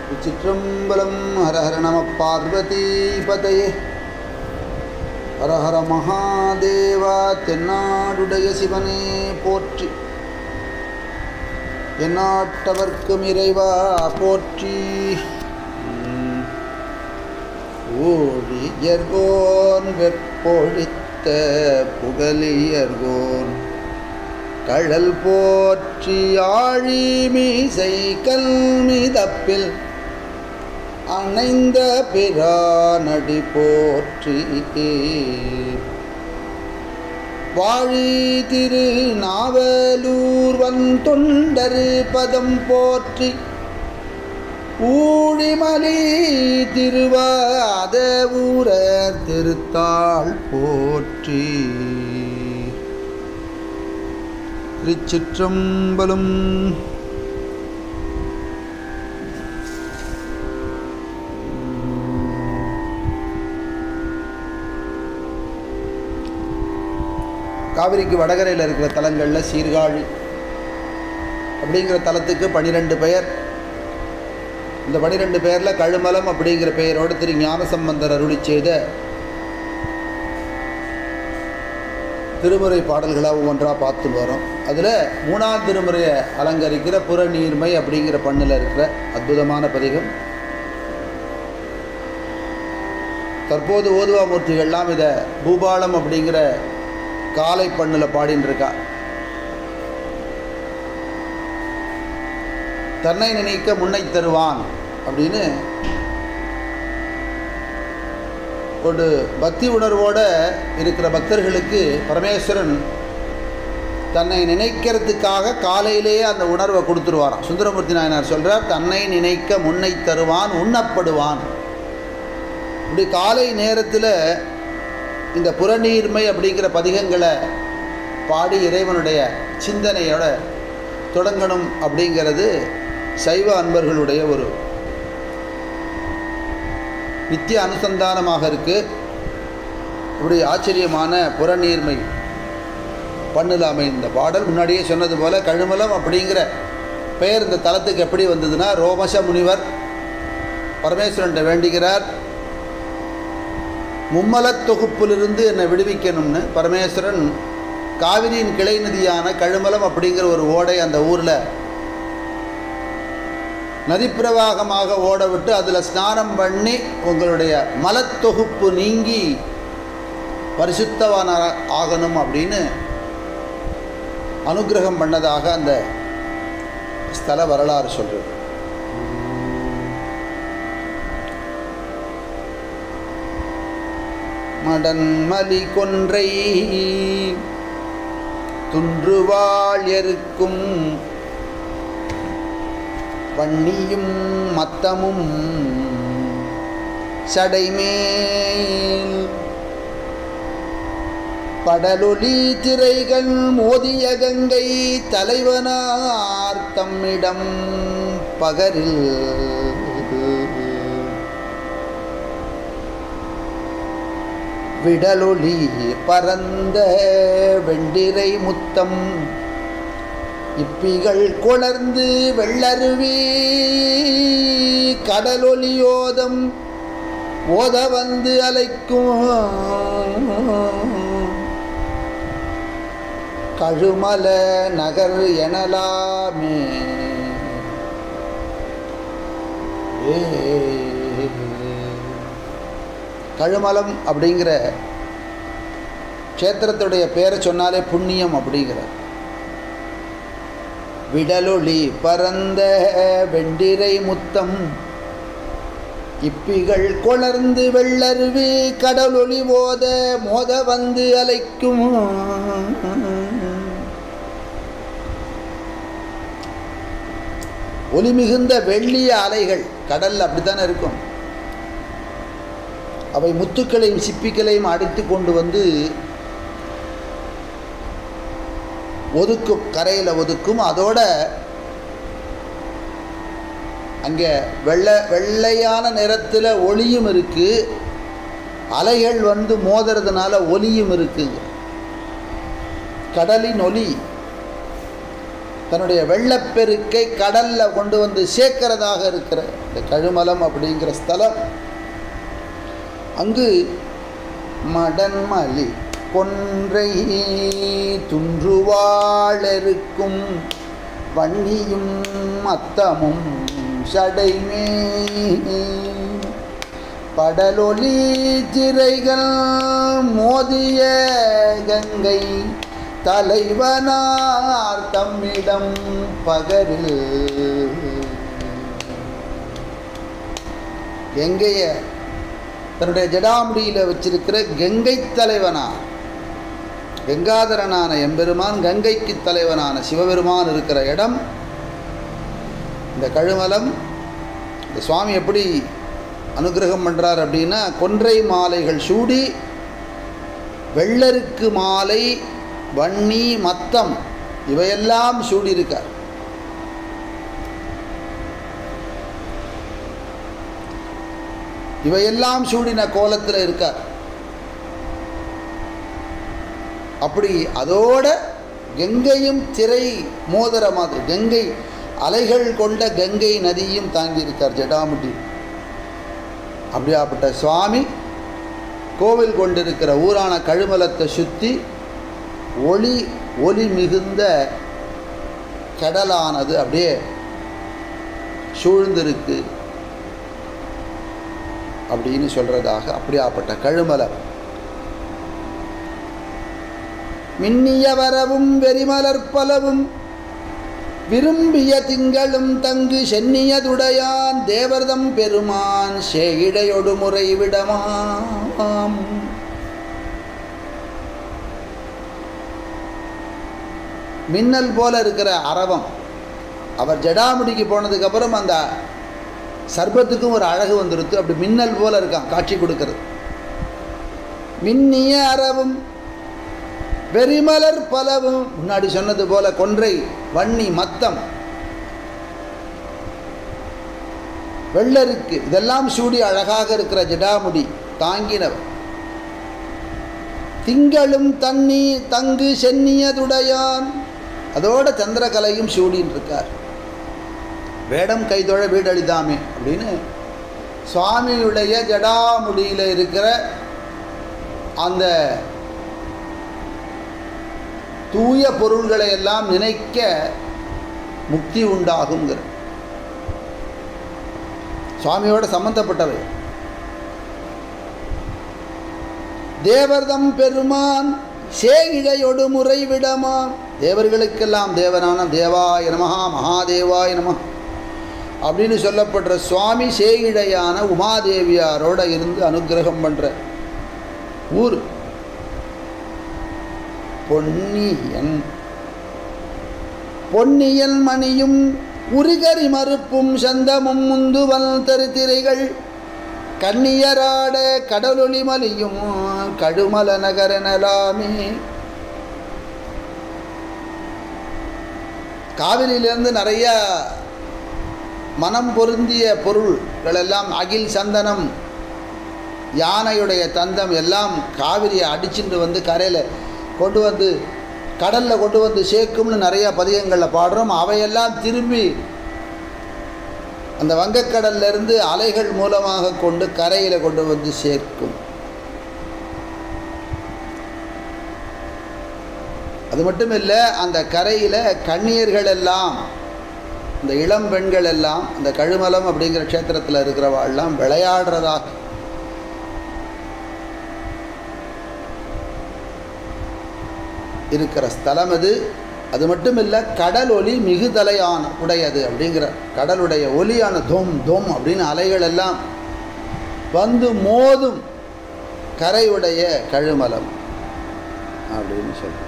விசிற்றம்பலம் ஹர ஹர நம பார்வதி பதையே ஹர ஹர மகாதேவா தென்னாடுடைய சிவனே போற்றி எந்நாட்டவர்க்கும் இறைவா போற்றி உம். ஊழியர்கோன் வெற்பொழித்த புகழியர்கோன் கழல் போற்றி ஆழி மீசை கல்மிதப்பில் அணைந்த பிரானடி போற்றி வாழி திரு நாவலூர் வந்தொண்டரு பதம் போற்றி ஊழிமலி திருவாத ஊரர் திருத்தாள் போற்றி திருச்சிற்றம்பலம் காவிரிக்கு வடகரையில் இருக்கிற தலங்களில் சீர்காழி அப்படிங்கிற தலத்துக்கு பனிரெண்டு பெயர் இந்த பனிரெண்டு பெயரில் கழுமலம் அப்படிங்கிற பெயரோடு திரு ஞானசம்பந்தர் அருளி செய்த திருமுறை பாடல்களாக ஒவ்வொன்றாக பார்த்துட்டு வரோம் அதில் மூணாம் திருமுறையை அலங்கரிக்கிற புறநீர்மை அப்படிங்கிற பண்ணில் இருக்கிற அற்புதமான பதிகம் தற்போது ஓதுவா மூர்த்திகள்லாம் இதை பூபாலம் அப்படிங்கிற காலை பண்ணில் பாடின்னு இருக்கா தன்னை நினைக்க முன்னை தருவான் அப்படின்னு ஒரு பக்தி உணர்வோடு இருக்கிற பக்தர்களுக்கு பரமேஸ்வரன் தன்னை நினைக்கிறதுக்காக காலையிலேயே அந்த உணர்வை கொடுத்துருவாராம் சுந்தரமூர்த்தி நாயனார் சொல்கிறார் தன்னை நினைக்க முன்னை தருவான் உண்ணப்படுவான் இப்படி காலை நேரத்தில் இந்த புறநீர்மை அப்படிங்கிற பதிகங்களை பாடி இறைவனுடைய சிந்தனையோட தொடங்கணும் அப்படிங்கிறது சைவ அன்பர்களுடைய ஒரு நித்திய அனுசந்தானமாக இருக்குது இப்படி ஆச்சரியமான புறநீர்மை பண்ணில் அமைந்த பாடல் முன்னாடியே சொன்னது போல் கழுமலம் அப்படிங்கிற பெயர் இந்த தலத்துக்கு எப்படி வந்ததுன்னா ரோமச முனிவர் பரமேஸ்வரன்ட்ட வேண்டுகிறார் மும்மலத் தொகுப்பிலிருந்து என்னை விடுவிக்கணும்னு பரமேஸ்வரன் காவிரியின் கிளை நதியான கழுமலம் அப்படிங்கிற ஒரு ஓடை அந்த ஊரில் நதிப்பிரவாகமாக ஓட விட்டு அதில் ஸ்நானம் பண்ணி உங்களுடைய மலத்தொகுப்பு நீங்கி பரிசுத்தவான ஆகணும் அப்படின்னு அனுகிரகம் பண்ணதாக அந்த ஸ்தல வரலாறு சொல்கிறது மடன்மலி கொன்றை துன்றுவாள் எருக்கும் வன்னியும் மத்தமும் சடைமேல் படலொலி திரைகள் மோதிய கங்கை தலைவனார் தம்மிடம் பகரில் விடலொளி பரந்த வெண்டிரை முத்தம் இப்பிகள் கொணர்ந்து வெள்ளருவி கடலொலியோதம் ஓத வந்து அலைக்கும் கழுமல நகர் எனலாமே ஏ கழுமலம் அப்படிங்கிற க்ஷேத்திரத்துடைய பேரை சொன்னாலே புண்ணியம் அப்படிங்கிற விடலொளி பரந்த வெண்டிரை முத்தம் இப்பிகள் கொணர்ந்து வெள்ளருவி கடலொளி ஓத மோத வந்து அலைக்கும் ஒளி மிகுந்த வெள்ளிய அலைகள் கடல்ல அப்படித்தானே இருக்கும் அவை முத்துக்களையும் சிப்பிக்களையும் அடித்து கொண்டு வந்து ஒதுக்கும் கரையில் ஒதுக்கும் அதோட அங்கே வெள்ளை வெள்ளையான நிறத்தில் ஒளியும் இருக்குது அலைகள் வந்து மோதுறதுனால ஒலியும் இருக்குங்க கடலின் ஒலி தன்னுடைய வெள்ளப்பெருக்கை கடலில் கொண்டு வந்து சேர்க்கிறதாக இருக்கிற இந்த கழுமலம் அப்படிங்கிற ஸ்தலம் அங்கு மடன்மலி கொன்றை துன்றுவாழருக்கும் வன்னியும் அத்தமும் சடைமே படலொலி திரைகள் மோதிய கங்கை தலைவனார் தம்மிடம் பகரில் கங்கைய தன்னுடைய ஜடாமுடியில் வச்சிருக்கிற கங்கை தலைவனா கங்காதரனான எம்பெருமான் கங்கைக்கு தலைவனான சிவபெருமான் இருக்கிற இடம் இந்த கழுமலம் இந்த சுவாமி எப்படி அனுகிரகம் பண்ணுறார் அப்படின்னா கொன்றை மாலைகள் சூடி வெள்ளருக்கு மாலை வன்னி மத்தம் இவையெல்லாம் சூடியிருக்கார் இவையெல்லாம் சூடின கோலத்தில் இருக்கார் அப்படி அதோட கங்கையும் திரை மோதிர மாதிரி கங்கை அலைகள் கொண்ட கங்கை நதியும் தாங்கியிருக்கார் ஜடாமுடி அப்படியாப்பட்ட சுவாமி கோவில் கொண்டிருக்கிற ஊரான கழுமலத்தை சுற்றி ஒளி ஒளி மிகுந்த கடலானது அப்படியே சூழ்ந்திருக்கு அப்படின்னு சொல்றதாக அப்படியாப்பட்ட கழுமலம் மின்னிய வரவும் வெறிமலர் பலவும் விரும்பிய திங்களும் தங்கு சென்னியதுடையான் தேவர்தம் பெருமான் சேயிடையொடு முறை விடமாம் மின்னல் போல இருக்கிற அரவம் அவர் ஜடாமுடிக்கு போனதுக்கப்புறம் அந்த சர்பத்துக்கும் ஒரு அழகு வந்துருத்து அப்படி மின்னல் போல இருக்கான் காட்சி கொடுக்கறது மின்னிய அரவும் வெறிமலர் பலவும் முன்னாடி சொன்னது போல கொன்றை வன்னி மத்தம் வெள்ளருக்கு இதெல்லாம் சூடி அழகாக இருக்கிற ஜடாமுடி தாங்கினவர் திங்களும் தண்ணி தங்கு சென்னியதுடையான் அதோட சந்திரகலையும் சூடின்னு இருக்கார் வேடம் கைதொழ வீடழிதாமே அப்படின்னு சுவாமியுடைய ஜடாமுடியில் இருக்கிற அந்த தூய பொருள்களை எல்லாம் நினைக்க முக்தி உண்டாகுங்கிற சுவாமியோட சம்பந்தப்பட்டவை தேவர்தம் பெருமான் சேகிழையொடு முறை விடமாம் தேவர்களுக்கெல்லாம் தேவனான தேவாய நமஹா மகாதேவாய நம அப்படின்னு சொல்லப்படுற சுவாமி சேகிழையான உமாதேவியாரோட இருந்து அனுகிரகம் பண்ணுற ஊர் பொன்னியன் பொன்னியல் மணியும் உருகரி மறுப்பும் சந்தமும் முந்துவல் தருத்திரைகள் கண்ணியராட கடலொளி மலியும் கடுமல நகரனலாமே காவிரியிலேருந்து நிறைய மனம் பொருந்திய பொருள்கள் எல்லாம் அகில் சந்தனம் யானையுடைய தந்தம் எல்லாம் காவிரியை அடிச்சுட்டு வந்து கரையில் கொண்டு வந்து கடலில் கொண்டு வந்து சேர்க்கும்னு நிறையா பதிகங்களில் பாடுறோம் அவையெல்லாம் திரும்பி அந்த வங்கக்கடல்ல இருந்து அலைகள் மூலமாக கொண்டு கரையில் கொண்டு வந்து சேர்க்கும் அது மட்டும் இல்லை அந்த கரையில் கண்ணியர்கள் எல்லாம் இந்த இளம் பெண்கள் எல்லாம் இந்த கழுமலம் அப்படிங்கிற க்ஷேத்திரத்தில் இருக்கிறவாள்லாம் விளையாடுறதாக இருக்கிற ஸ்தலம் அது அது மட்டும் இல்லை கடல் ஒலி மிகுதலையான உடையது அப்படிங்கிற கடலுடைய ஒலியான தோம் தோம் அப்படின்னு அலைகள் எல்லாம் வந்து மோதும் கரையுடைய கழுமலம் அப்படின்னு சொல்ல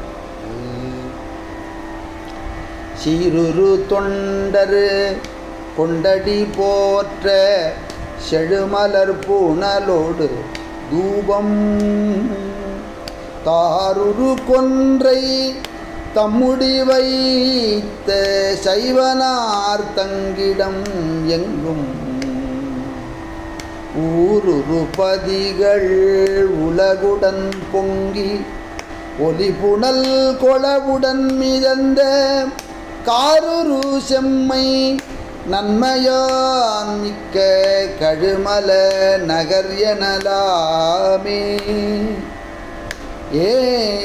சீருரு தொண்டரு கொண்டடி போற்ற செழுமலர் பூணலோடு தூபம் தாருரு கொன்றை தம்முடி வைத்த சைவனார் தங்கிடம் எங்கும் ஊருரு பதிகள் உலகுடன் பொங்கி ஒலிபுணல் கொளவுடன் மிதந்த காருரு செம்மை நன்மையான் மிக்க கழுமல நகர் எனலாமே ஏ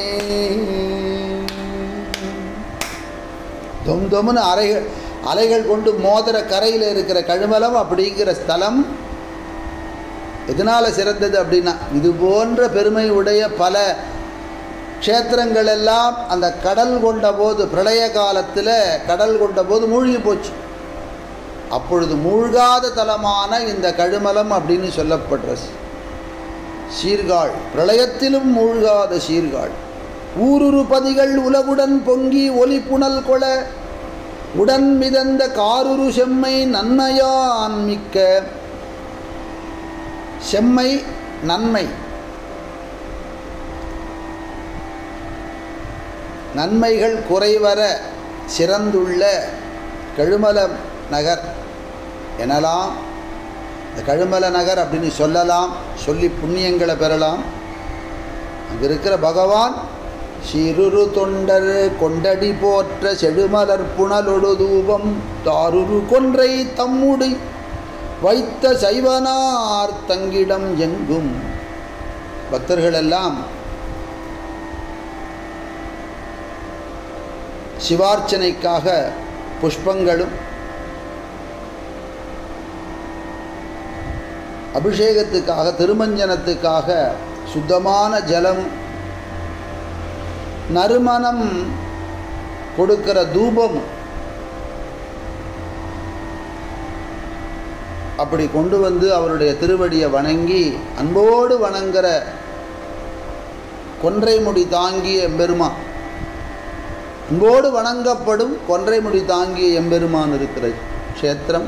தொம் தொம்னு அலைகள் அலைகள் கொண்டு மோதிர கரையில் இருக்கிற கழுமலம் அப்படிங்கிற ஸ்தலம் எதனால் சிறந்தது அப்படின்னா இது போன்ற பெருமை உடைய பல க்ஷேத்திரங்கள் எல்லாம் அந்த கடல் கொண்ட போது பிரளய காலத்தில் கடல் கொண்ட போது மூழ்கி போச்சு அப்பொழுது மூழ்காத தலமான இந்த கழுமலம் அப்படின்னு சொல்லப்படுற சீர்காழ் பிரளயத்திலும் மூழ்காத சீர்காழ் ஊருரு பதிகள் உலகுடன் பொங்கி ஒலி புனல் கொள உடன் மிதந்த காருரு செம்மை நன்மையான் மிக்க செம்மை நன்மை நன்மைகள் குறைவர சிறந்துள்ள கழுமல நகர் எனலாம் இந்த கழுமல நகர் அப்படின்னு சொல்லலாம் சொல்லி புண்ணியங்களை பெறலாம் அங்கே இருக்கிற பகவான் சீருரு தொண்டர் கொண்டடி போற்ற செழுமலர் புனலொடு தூபம் தாருரு கொன்றை தம்முடி வைத்த சைவனார் தங்கிடம் எங்கும் பக்தர்களெல்லாம் சிவார்ச்சனைக்காக புஷ்பங்களும் அபிஷேகத்துக்காக திருமஞ்சனத்துக்காக சுத்தமான ஜலம் நறுமணம் கொடுக்கிற தூபம் அப்படி கொண்டு வந்து அவருடைய திருவடியை வணங்கி அன்போடு வணங்குற கொன்றைமுடி தாங்கிய எம்பெருமான் அன்போடு வணங்கப்படும் கொன்றைமுடி தாங்கிய எம்பெருமான் இருக்கிற க்ஷேத்திரம்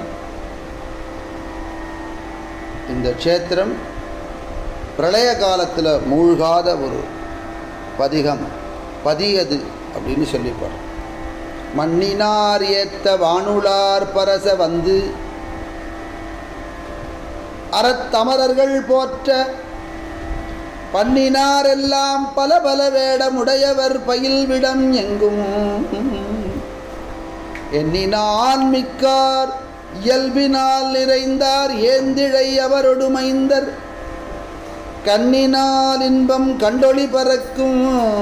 இந்த க்ஷேத்திரம் பிரளய காலத்தில் மூழ்காத ஒரு பதிகம் பதியது அப்படின்னு சொல்லிப்பார் மண்ணினார் ஏத்த வானுளார் பரச வந்து அறத்தமரர்கள் போற்ற பண்ணினார் எல்லாம் பல பல வேடமுடையவர் பயில்விடம் எங்கும் எண்ணினான் மிக்கார் இயல்பினால் நிறைந்தார் ஏந்திழை அவரொடு மைந்தர் கண்ணினால் இன்பம் கண்டொளி பறக்கும்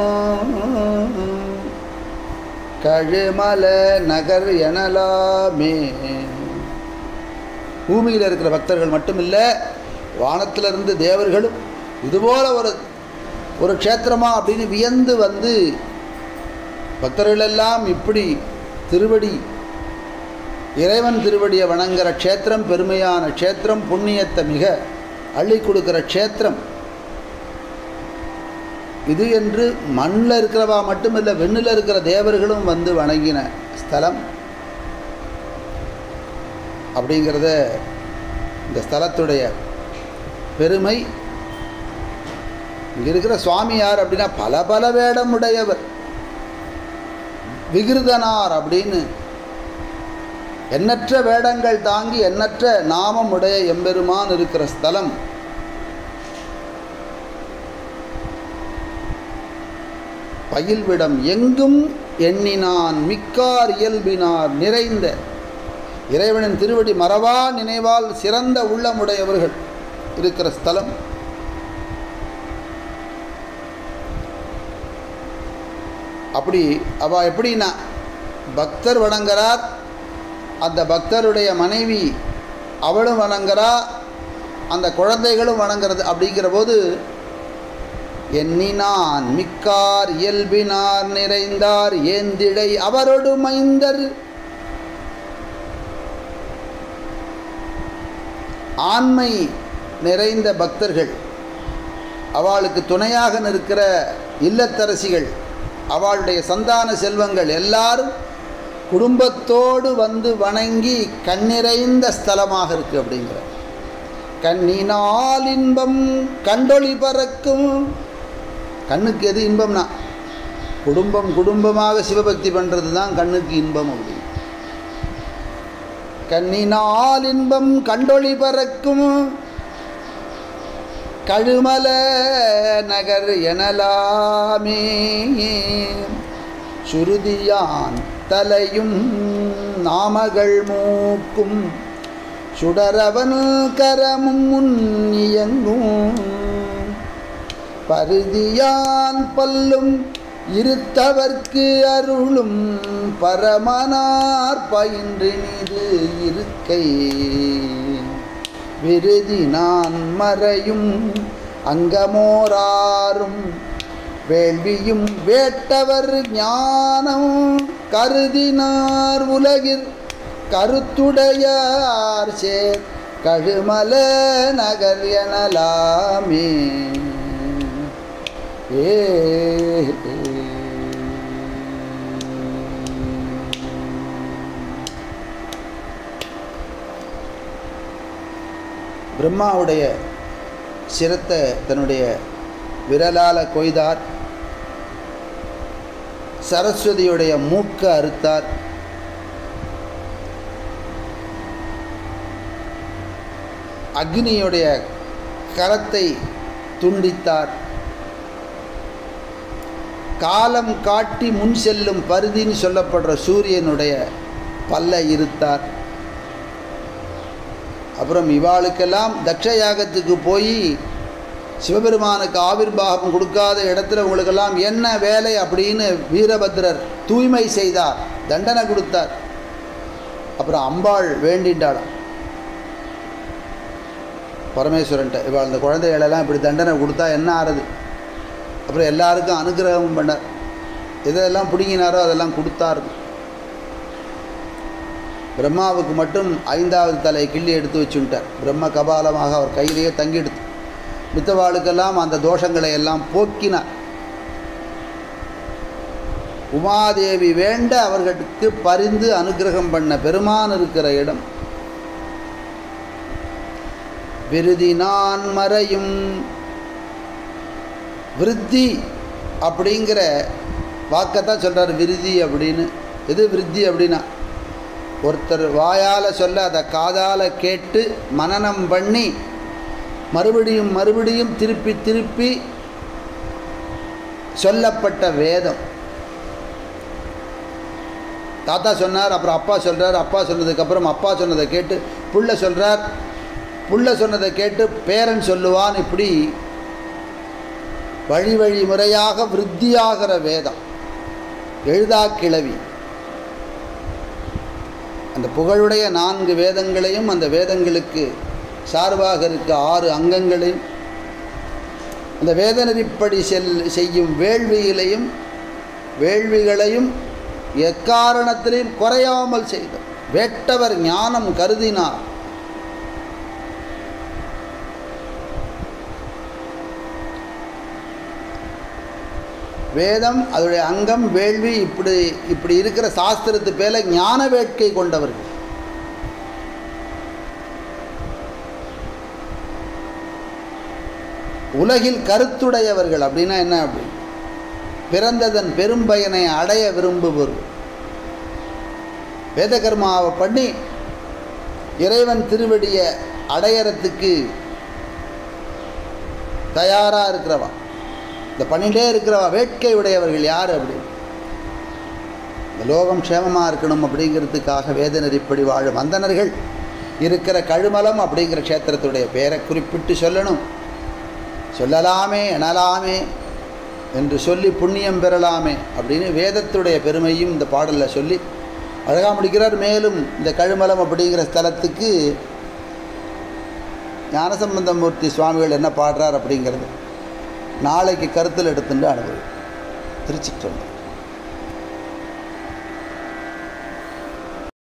கழுமல நகர் எனலாமே பூமியில் இருக்கிற பக்தர்கள் மட்டுமில்லை வானத்திலிருந்து தேவர்களும் இதுபோல ஒரு ஒரு க்ஷேத்திரமா அப்படின்னு வியந்து வந்து பக்தர்களெல்லாம் இப்படி திருவடி இறைவன் திருவடியை வணங்குற க்ஷேத்திரம் பெருமையான க்ஷேத்திரம் புண்ணியத்தை மிக அள்ளி கொடுக்குற க்ஷேத்திரம் இது என்று மண்ணில் இருக்கிறவா மட்டுமில்லை வெண்ணில் இருக்கிற தேவர்களும் வந்து வணங்கின ஸ்தலம் அப்படிங்கிறத இந்த ஸ்தலத்துடைய பெருமை இங்கே இருக்கிற சுவாமி யார் அப்படின்னா பல பல வேடம் உடையவர் விகிருதனார் அப்படின்னு எண்ணற்ற வேடங்கள் தாங்கி எண்ணற்ற நாமம் உடைய எம்பெருமான் இருக்கிற ஸ்தலம் பயில்விடம் எங்கும் எண்ணினான் மிக்கார் இயல்பினார் நிறைந்த இறைவனின் திருவடி மறவா நினைவால் சிறந்த உள்ளமுடையவர்கள் இருக்கிற ஸ்தலம் அப்படி அவ எப்படின்னா பக்தர் வணங்குறார் அந்த பக்தருடைய மனைவி அவளும் வணங்குறா அந்த குழந்தைகளும் வணங்குறது அப்படிங்கிற போது எண்ணினான் மிக்கார் இயல்பினார் நிறைந்தார் ஏந்திடை அவரொடு மைந்தர் ஆண்மை நிறைந்த பக்தர்கள் அவளுக்கு துணையாக நிற்கிற இல்லத்தரசிகள் அவளுடைய சந்தான செல்வங்கள் எல்லாரும் குடும்பத்தோடு வந்து வணங்கி கண்ணிறைந்த ஸ்தலமாக இருக்கு அப்படிங்கிற கண்ணினால் இன்பம் கண்டொளி பறக்கும் கண்ணுக்கு எது இன்பம்னா குடும்பம் குடும்பமாக சிவபக்தி பண்ணுறது தான் கண்ணுக்கு இன்பம் அப்படி கண்ணினால் இன்பம் கண்டொளி பறக்கும் கழுமல நகர் எனலாமே சுருதியான் தலையும் நாமகள் மூக்கும் சுடரவன் கரமும் முன் இயங்கும் பருதியான் பல்லும் இருத்தவர்க்கு அருளும் பரமனார் பயின்றினிது இருக்கை விருதி நான் மறையும் அங்கமோராரும் வேள்வியும் வேட்டவர் ஞானம் கருதினார் உலகில் கருத்துடையார் சேர் கழுமல நகர் எனலாமே ஏ பிரம்மாவுடைய சிரத்தை தன்னுடைய விரலால கொய்தார் சரஸ்வதியுடைய மூக்க அறுத்தார் அக்னியுடைய கரத்தை துண்டித்தார் காலம் காட்டி முன் செல்லும் பருதின்னு சொல்லப்படுற சூரியனுடைய பல்ல இருத்தார் அப்புறம் இவாளுக்கெல்லாம் தக்ஷ யாகத்துக்கு போய் சிவபெருமானுக்கு ஆவிர்வாகம் கொடுக்காத இடத்துல உங்களுக்கெல்லாம் என்ன வேலை அப்படின்னு வீரபத்ரர் தூய்மை செய்தார் தண்டனை கொடுத்தார் அப்புறம் அம்பாள் வேண்டின்றாளாம் பரமேஸ்வரன்ட்ட இவாள் இந்த குழந்தைகளெல்லாம் இப்படி தண்டனை கொடுத்தா என்ன ஆறுது அப்புறம் எல்லாருக்கும் அனுகிரகம் பண்ணார் எதெல்லாம் பிடுங்கினாரோ அதெல்லாம் கொடுத்தார் பிரம்மாவுக்கு மட்டும் ஐந்தாவது தலை கிள்ளி எடுத்து வச்சுட்டார் பிரம்ம கபாலமாக அவர் கையிலேயே தங்கிடுத்து மித்தவாளுக்கெல்லாம் அந்த தோஷங்களை எல்லாம் போக்கினார் உமாதேவி வேண்ட அவர்களுக்கு பரிந்து அனுகிரகம் பண்ண பெருமான் இருக்கிற இடம் விருதி நான் மறையும் விருத்தி அப்படிங்கிற வாக்கத்தான் சொல்கிறார் விருதி அப்படின்னு எது விருத்தி அப்படின்னா ஒருத்தர் வாயால் சொல்ல அதை காதால் கேட்டு மனனம் பண்ணி மறுபடியும் மறுபடியும் திருப்பி திருப்பி சொல்லப்பட்ட வேதம் தாத்தா சொன்னார் அப்புறம் அப்பா சொல்கிறார் அப்பா சொன்னதுக்கப்புறம் அப்பா சொன்னதை கேட்டு புள்ள சொல்கிறார் புள்ள சொன்னதை கேட்டு பேரன் சொல்லுவான் இப்படி வழி வழி முறையாக விருத்தியாகிற வேதம் எழுதா கிளவி அந்த புகழுடைய நான்கு வேதங்களையும் அந்த வேதங்களுக்கு சார்பாக இருக்க ஆறு அங்கங்களையும் அந்த வேத நெறிப்படி செல் செய்யும் வேள்வியிலையும் வேள்விகளையும் எக்காரணத்திலையும் குறையாமல் செய்தார் வேட்டவர் ஞானம் கருதினார் வேதம் அதோடைய அங்கம் வேள்வி இப்படி இப்படி இருக்கிற சாஸ்திரத்து பேல ஞான வேட்கை கொண்டவர்கள் உலகில் கருத்துடையவர்கள் அப்படின்னா என்ன அப்படி பிறந்ததன் பெரும்பயனை அடைய விரும்புபவர்கள் வேதகர்மாவை பண்ணி இறைவன் திருவடியை அடையறதுக்கு தயாராக இருக்கிறவா இந்த பண்ணிகிட்டே இருக்கிறவா வேட்கை உடையவர்கள் யார் அப்படி இந்த லோகம் க்ஷேமமாக இருக்கணும் அப்படிங்கிறதுக்காக வேத நெறிப்படி வாழும் அந்தணர்கள் இருக்கிற கழுமலம் அப்படிங்கிற க்ஷேத்திரத்துடைய பேரை குறிப்பிட்டு சொல்லணும் சொல்லலாமே எனலாமே என்று சொல்லி புண்ணியம் பெறலாமே அப்படின்னு வேதத்துடைய பெருமையும் இந்த பாடலில் சொல்லி அழகாக முடிக்கிறார் மேலும் இந்த கழுமலம் அப்படிங்கிற ஸ்தலத்துக்கு ஞானசம்பந்தமூர்த்தி சுவாமிகள் என்ன பாடுறார் அப்படிங்கிறது நாளைக்கு கருத்தில் எடுத்துட்டு அனுபவி திருச்சி